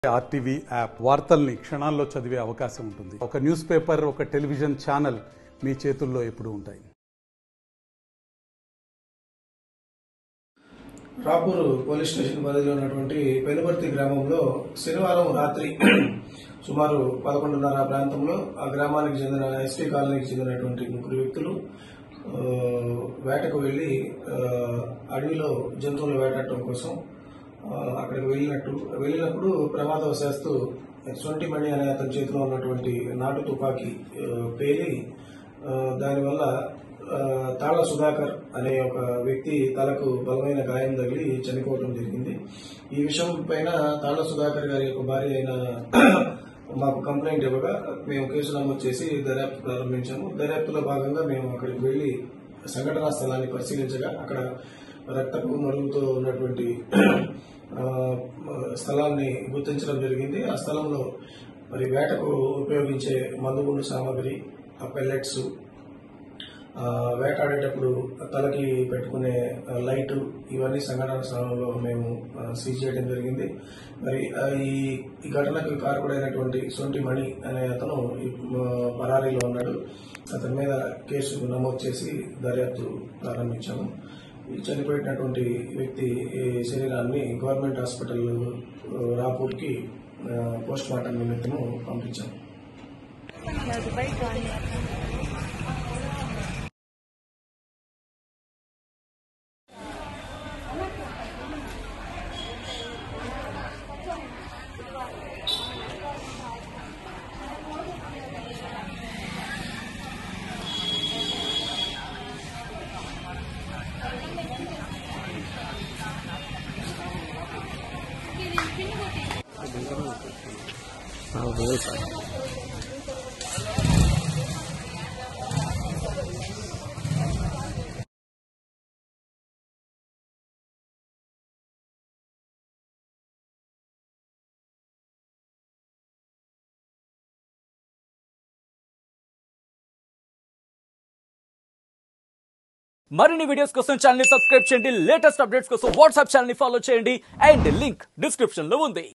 RTV app వార్తల్ని క్షణాల్లో చదివే అవకాశం ఉంటుంది ఒక న్యూస్ పేపర్ ఒక టెలివిజన్ ఛానల్ మీ చేతుల్లో ఎప్పుడూ ఉంటాయి రాపూర్ పోలీస్ స్టేషన్ పరిధిలో ఉన్నటువంటి పెనుబర్తి గ్రామంలో శనివారం రాత్రి సుమారు పదకొండున్నర ప్రాంతంలో ఆ గ్రామానికి చెందిన ఎస్టీ కాలనీకి చెందినటువంటి ముగ్గురు వ్యక్తులు ఆ, వేటకు వెళ్లి ఆ, అడవిలో జంతువులు వేటాడటం కోసం ఆ, అక్కడికి వెళ్ళినట్టు వెళ్ళినప్పుడు ప్రమాదవశాత్తు సొంటి మణి అనే అతని చేతిలో ఉన్నటువంటి నాటు తుపాకీ ఆ, పేలి ఆ, దానివల్ల ఆ, తాళ సుధాకర్ అనే ఒక వ్యక్తి తలకు బలమైన గాయం తగిలి చనిపోవడం జరిగింది ఈ విషయం పైన తాళ సుధాకర్ గారి యొక్క భార్య అయిన మాకు కంప్లైంట్ ఇవ్వగా మేము కేసు నమోదు చేసి దర్యాప్తు ప్రారంభించాము దర్యాప్తులో భాగంగా మేము అక్కడికి వెళ్లి సంఘటనా స్థలాన్ని పరిశీలించగా అక్కడ రక్తపు మరుగుతో ఉన్నటువంటి ఆ, స్థలాన్ని గుర్తించడం జరిగింది ఆ స్థలంలో మరి వేటకు ఉపయోగించే మందుగుండు సామాగ్రి ఆ పెల్లెట్స్ ఆ, వేటాడేటప్పుడు తలకి పెట్టుకునే ఆ, లైటు ఇవన్నీ సంఘటన స్థలంలో మేము ఆ, సీజ్ చేయడం జరిగింది మరి ఆ, ఈ ఈ ఘటనకు కారకుడైనటువంటి సొంటి మణి అనే అతను ఈ, ఆ, పరారీలో ఉన్నాడు అతని మీద కేసు నమోదు చేసి దర్యాప్తు ప్రారంభించాము ఈ చనిపోయినటువంటి వ్యక్తి ఈ శరీరాన్ని గవర్నమెంట్ హాస్పిటల్ ఆ, రాపూర్కి పోస్ట్ మార్టం నిమిత్తము పంపించాము మరిన్ని వీడియోస్ కోసం ఛానల్ ని సబ్స్క్రైబ్ చేయండి లేటెస్ట్ అప్డేట్స్ కోసం వాట్సాప్ ఛానల్ ని ఫాలో చేయండి అండ్ లింక్ డిస్క్రిప్షన్ లో ఉంది